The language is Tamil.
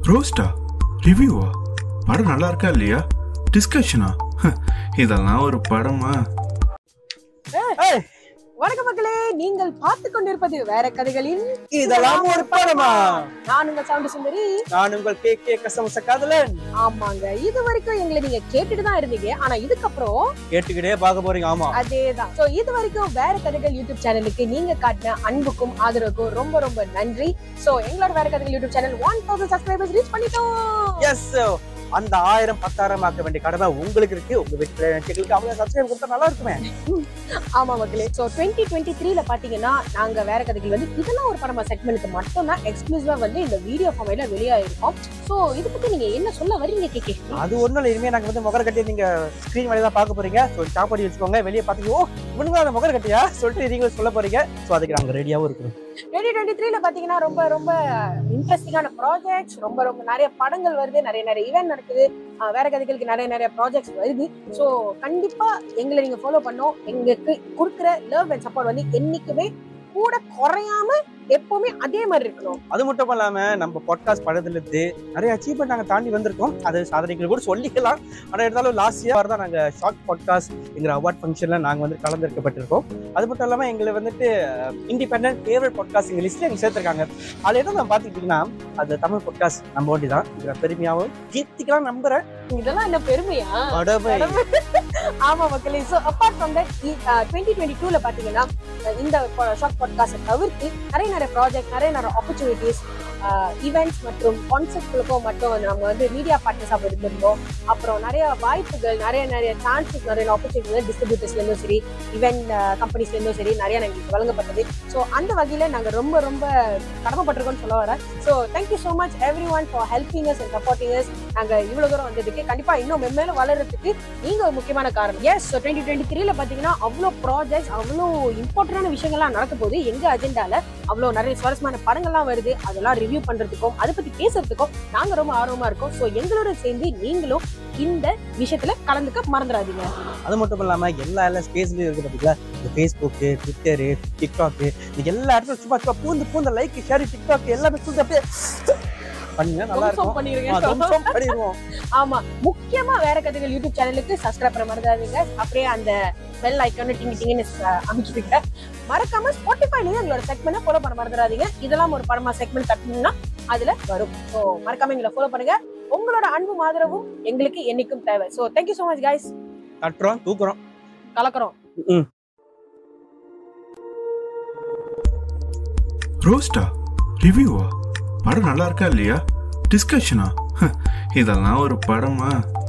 ரோஸ்டா ரிவ்யூவா படம் நல்லா இருக்கா இல்லையா டிஸ்கஷனா இதெல்லாம் ஒரு படமா ஏய், வணக்கம் மக்களே நீங்கள் பார்த்து கொண்டிருப்பது வேற கதைகளின் இதெல்லாம் ஒரு படமா நான் உங்க சவுண்ட் சுந்தரி நான் உங்கள் கே கே கசமச காதலன் ஆமாங்க இது வரைக்கும் எங்களை நீங்க கேட்டுட்டு தான் இருந்தீங்க ஆனா இதுக்கப்புறம் கேட்டுக்கிட்டே பார்க்க போறீங்க ஆமா அதேதான் சோ இது வரைக்கும் வேற கதைகள் யூடியூப் சேனலுக்கு நீங்க காட்டின அன்புக்கும் ஆதரவுக்கும் ரொம்ப ரொம்ப நன்றி சோ எங்களோட வேற கதைகள் YouTube channel one thousand subscribers reach பண்ணிட்டோம் எஸ் அந்த ஆயிரம் பத்தாயிரம் ஆக்க வேண்டிய கடமை உங்களுக்கு இருக்கு உங்க வீட்டுக்கு அவ்வளவு சப்ஸ்கிரைப் கொடுத்தா நல்லா இருக்குமே ஆமா மக்களே சோ டுவெண்ட்டி டுவெண்ட்டி த்ரீல பாத்தீங்கன்னா நாங்க வேற கதைகள் வந்து இதெல்லாம் ஒரு படமா செக்மெண்ட்க்கு மட்டும் தான் எக்ஸ்க்ளூசிவா வந்து இந்த வீடியோ ஃபார்மைல வெளியாயிருக்கோம் சோ இத பத்தி நீங்க என்ன சொல்ல வரீங்க கேக்கே அது ஒண்ணும் இல்லை இனிமே நாங்க வந்து முகர கட்டி நீங்க ஸ்கிரீன் வழியா தான் பார்க்க போறீங்க ஸோ சாப்பாடி வச்சுக்கோங்க வெளியே பார்த்து ஓ இவனுங்க அந்த முகர கட்டியா சொல்லிட்டு நீங்க சொல்ல போறீங்க ஸோ அதுக்கு நாங்க ரெடியாவும் இருக்கிறோம் டுவெண்ட்டி டுவெண்ட்டி த்ரீல பாத்தீங்கன்னா ரொம்ப ரொம்ப இன்ட்ரெஸ்டிங்கான ப்ராஜெக்ட்ஸ் ரொம்ப ரொம்ப நிறைய படங்கள் வருது நிறைய நிறைய ஈவென்ட் நடக்குது ஆஹ் வேற கதைகளுக்கு நிறைய நிறைய ப்ராஜெக்ட்ஸ் வருது ஸோ கண்டிப்பா எங்களை நீங்க ஃபாலோ பண்ணோம் எங்களுக்கு கொடுக்குற லவ் அண்ட் சப்போர்ட் வந்து என்னைக்குமே கூட குறையாம எப்பவுமே அதே மாதிரி இருக்கணும் அது மட்டும் இல்லாம நம்ம பாட்காஸ்ட் படத்துல இருந்து நிறைய அச்சீவ்மெண்ட் நாங்க தாண்டி வந்திருக்கோம் அது சாதனைகள் கூட சொல்லிக்கலாம் ஆனா இருந்தாலும் லாஸ்ட் இயர் தான் நாங்க ஷார்ட் பாட்காஸ்ட் எங்கிற அவார்ட் ஃபங்க்ஷன்ல நாங்க வந்து கலந்துருக்கப்பட்டிருக்கோம் அது மட்டும் இல்லாம எங்களை வந்துட்டு இண்டிபெண்டன்ட் ஃபேவரட் பாட்காஸ்ட் எங்க லிஸ்ட்ல எங்க சேர்த்திருக்காங்க அதுல என்ன நான் பாத்துக்கிட்டீங்கன்னா அது தமிழ் பாட்காஸ்ட் நம்ம ஒண்டி தான் இதுல பெருமையாவும் கீர்த்திக்கலாம் நம்புறேன் இதெல்லாம் என்ன பெருமையா கடமை ஆமா மக்களே so apart from that twenty twenty டூல பாத்தீங்கன்னா அஹ் இந்த ஷார்ட் பாட்காஸ்ட் தவிர்த்து நிறைய நிறைய ப்ராஜெக்ட் நிறைய நிறைய ஆப்பர்ச்சுனிட்டிஸ் ஈவெண்ட்ஸ் மற்றும் கான்செப்ட்களுக்கும் மட்டும் வந்து நம்ம வந்து மீடியா பார்ட்னர்ஸாக இருந்திருந்தோம் அப்புறம் நிறைய வாய்ப்புகள் நிறைய நிறைய சான்சஸ் நிறைய ஆப்பர்ச்சுனிட்டிஸ் டிஸ்ட்ரிபியூட்டர்ஸ்லேருந்தும் சரி ஈவெண்ட் கம்பெனிஸ்லேருந்தும் சரி நிறைய எங்களுக்கு வழங்கப்பட்டது ஸோ அந்த வகையில் நாங்கள் ரொம்ப ரொம்ப கடமைப்பட்டிருக்கோம்னு சொல்ல வரேன் so thank you so much everyone for helping us and supporting us நாங்கள் இவ்வளோ தூரம் வந்ததுக்கு கண்டிப்பாக இன்னும் மென்மேலும் வளர்றதுக்கு நீங்க ஒரு முக்கியமான காரணம் எஸ் டுவெண்ட்டி டுவெண்ட்டி த்ரீல பாத்தீங்கன்னா அவ்வளோ ப்ராஜெக்ட்ஸ் அவ்வளோ இம்பார்ட்டன்டான விஷயங்கள்லாம் நடக்க போகுது எங்க அஜெண்டால அவ்வளோ நிறைய சுவாரஸ்யமான படங்கள்லாம் வருது அதெல்லாம் ரிவ்யூ பண்றதுக்கும் அதை பத்தி பேசுறதுக்கும் நாங்க ரொம்ப ஆர்வமா இருக்கோம் ஸோ எங்களோட சேர்ந்து நீங்களும் இந்த விஷயத்துல கலந்துக்க மறந்துடாதீங்க அது மட்டும் இல்லாம எல்லா எல்லா ஸ்பேஸ்லயும் இருக்கு பாத்தீங்களா இந்த ஃபேஸ்புக்கு ட்விட்டரு டிக்டாக்கு இது எல்லா இடத்துல சும்மா சும்மா பூந்து பூந்த லைக் ஷேர் டிக்டாக் எல்லாமே பூந்து அப்படியே பண்ணுங்க நல்லா Confirm இருக்கும் ஆ, பண்ணிருங்க confirm பண்ணிடுவோம் ஆமா முக்கியமா வேற கதைகள் யூடியூப் சேனலுக்கு சப்ஸ்கிரைப் பண்ண மறந்துடாதீங்க அப்படியே அந்த பெல் ஐக்கான டிங்கு டிங்குன்னு அமைச்சுக்கிட்ட மறக்காம ஸ்பாட்டிஃபைலயும் எங்களோட செக்மெண்ட் ஃபாலோ பண்ண மறந்துடாதீங்க இதெல்லாம் ஒரு படமா செக்மெண்ட் தட்டினீங்கன்னா அதுல வரும் ஸோ மறக்காம எங்களை ஃபாலோ பண்ணுங்க உங்களோட அன்பும் ஆதரவும் எங்களுக்கு என்னைக்கும் தேவை so thank you so much guys தட்டுறோம் தூக்குறோம் கலக்குறோம் ம். ரோஸ்டா ரிவ்யூவா படம் நல்லா இருக்கா இல்லையா டிஸ்கஷனா இதெல்லாம் ஒரு படமா